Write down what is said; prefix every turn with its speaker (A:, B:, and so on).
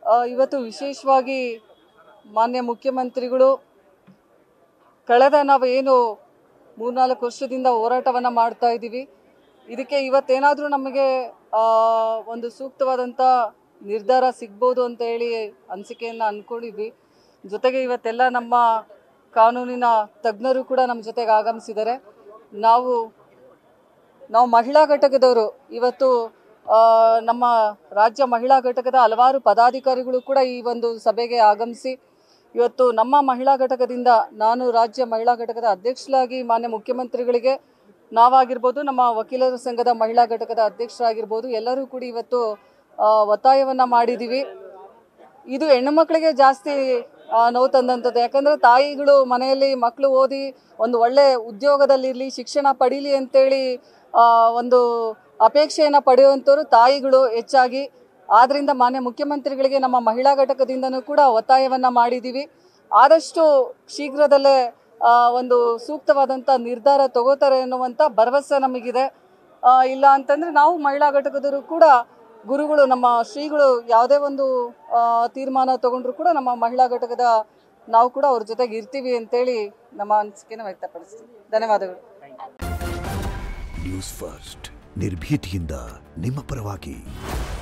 A: ಆ, ಇವತ್ತು ವಿಶೇಷವಾಗಿ ಮಾನ್ಯ ಮುಖ್ಯಮಂತ್ರಿಗಳು ಕಳೆದ ನಾವು ಏನು ಮೂರ್ನಾಲ್ಕು ವರ್ಷದಿಂದ ಹೋರಾಟವನ್ನು ಮಾಡ್ತಾ ಇದ್ದೀವಿ ಇದಕ್ಕೆ ಇವತ್ತೇನಾದರೂ ನಮಗೆ ಆ, ಒಂದು ಸೂಕ್ತವಾದಂಥ ನಿರ್ಧಾರ ಸಿಗ್ಬೋದು ಅಂತ ಹೇಳಿ ಅನಿಸಿಕೆಯನ್ನು ಅಂದ್ಕೊಂಡಿದ್ವಿ ಜೊತೆಗೆ ಇವತ್ತೆಲ್ಲ ನಮ್ಮ ಕಾನೂನಿನ ತಜ್ಞರು ಕೂಡ ನಮ್ಮ ಜೊತೆಗೆ ಆಗಮಿಸಿದ್ದಾರೆ ನಾವು ನಾವು ಮಹಿಳಾ ಘಟಕದವರು ಇವತ್ತು ಆ, ನಮ್ಮ ರಾಜ್ಯ ಮಹಿಳಾ ಘಟಕದ ಹಲವಾರು ಪದಾಧಿಕಾರಿಗಳು ಕೂಡ ಈ ಒಂದು ಸಭೆಗೆ ಆಗಮಿಸಿ ಇವತ್ತು ನಮ್ಮ ಮಹಿಳಾ ಘಟಕದಿಂದ ನಾನು ರಾಜ್ಯ ಮಹಿಳಾ ಘಟಕದ ಅಧ್ಯಕ್ಷರಾಗಿ ಮಾನ್ಯ ಮುಖ್ಯಮಂತ್ರಿಗಳಿಗೆ ನಾವಾಗಿರ್ಬೋದು ನಮ್ಮ ವಕೀಲರ ಸಂಘದ ಮಹಿಳಾ ಘಟಕದ ಅಧ್ಯಕ್ಷರಾಗಿರ್ಬೋದು ಎಲ್ಲರೂ ಕೂಡ ಇವತ್ತು ಆ, ಒತ್ತಾಯವನ್ನ ಮಾಡಿದ್ದೀವಿ ಇದು ಹೆಣ್ಣು ಮಕ್ಕಳಿಗೆ ಜಾಸ್ತಿ ಆ, ನೋವು ತಂದಂಥದ್ದು ಯಾಕಂದ್ರೆ ತಾಯಿಗಳು ಮನೆಯಲ್ಲಿ ಮಕ್ಕಳು ಓದಿ ಒಂದು ಒಳ್ಳೆ ಉದ್ಯೋಗದಲ್ಲಿರಲಿ ಶಿಕ್ಷಣ ಪಡೀಲಿ ಅಂತೇಳಿ ಆ, ಒಂದು ಅಪೇಕ್ಷೆಯನ್ನು ಪಡೆಯುವಂಥವ್ರು ತಾಯಿಗಳು ಹೆಚ್ಚಾಗಿ ಆದ್ರಿಂದ ಮಾನ್ಯ ಮುಖ್ಯಮಂತ್ರಿಗಳಿಗೆ ನಮ್ಮ ಮಹಿಳಾ ಘಟಕದಿಂದನೂ ಕೂಡ ಒತ್ತಾಯವನ್ನ ಮಾಡಿದ್ದೀವಿ ಆದಷ್ಟು ಶೀಘ್ರದಲ್ಲೇ ಆ, ಒಂದು ಸೂಕ್ತವಾದಂಥ ನಿರ್ಧಾರ ತಗೋತಾರೆ ಅನ್ನುವಂಥ ಭರವಸೆ ನಮಗಿದೆ ಆ, ಇಲ್ಲ ಅಂತಂದ್ರೆ ನಾವು ಮಹಿಳಾ ಘಟಕದವರು ಕೂಡ ಗುರುಗಳು ನಮ್ಮ ಶ್ರೀಗಳು ಯಾವುದೇ ಒಂದು ಆ, ತೀರ್ಮಾನ ತಗೊಂಡ್ರು ಕೂಡ ನಮ್ಮ ಮಹಿಳಾ ಘಟಕದ ನಾವು ಕೂಡ ಅವ್ರ ಜೊತೆಗೆ ಇರ್ತೀವಿ ಅಂತೇಳಿ ನಮ್ಮ ಅನಿಸಿಕೆನ ವ್ಯಕ್ತಪಡಿಸ್ತೀವಿ ಧನ್ಯವಾದಗಳು
B: ನ್ಯೂಸ್ ಫಸ್ಟ್ ನಿರ್ಭೀತಿಯಿಂದ ನಿಮ್ಮ ಪರವಾಗಿ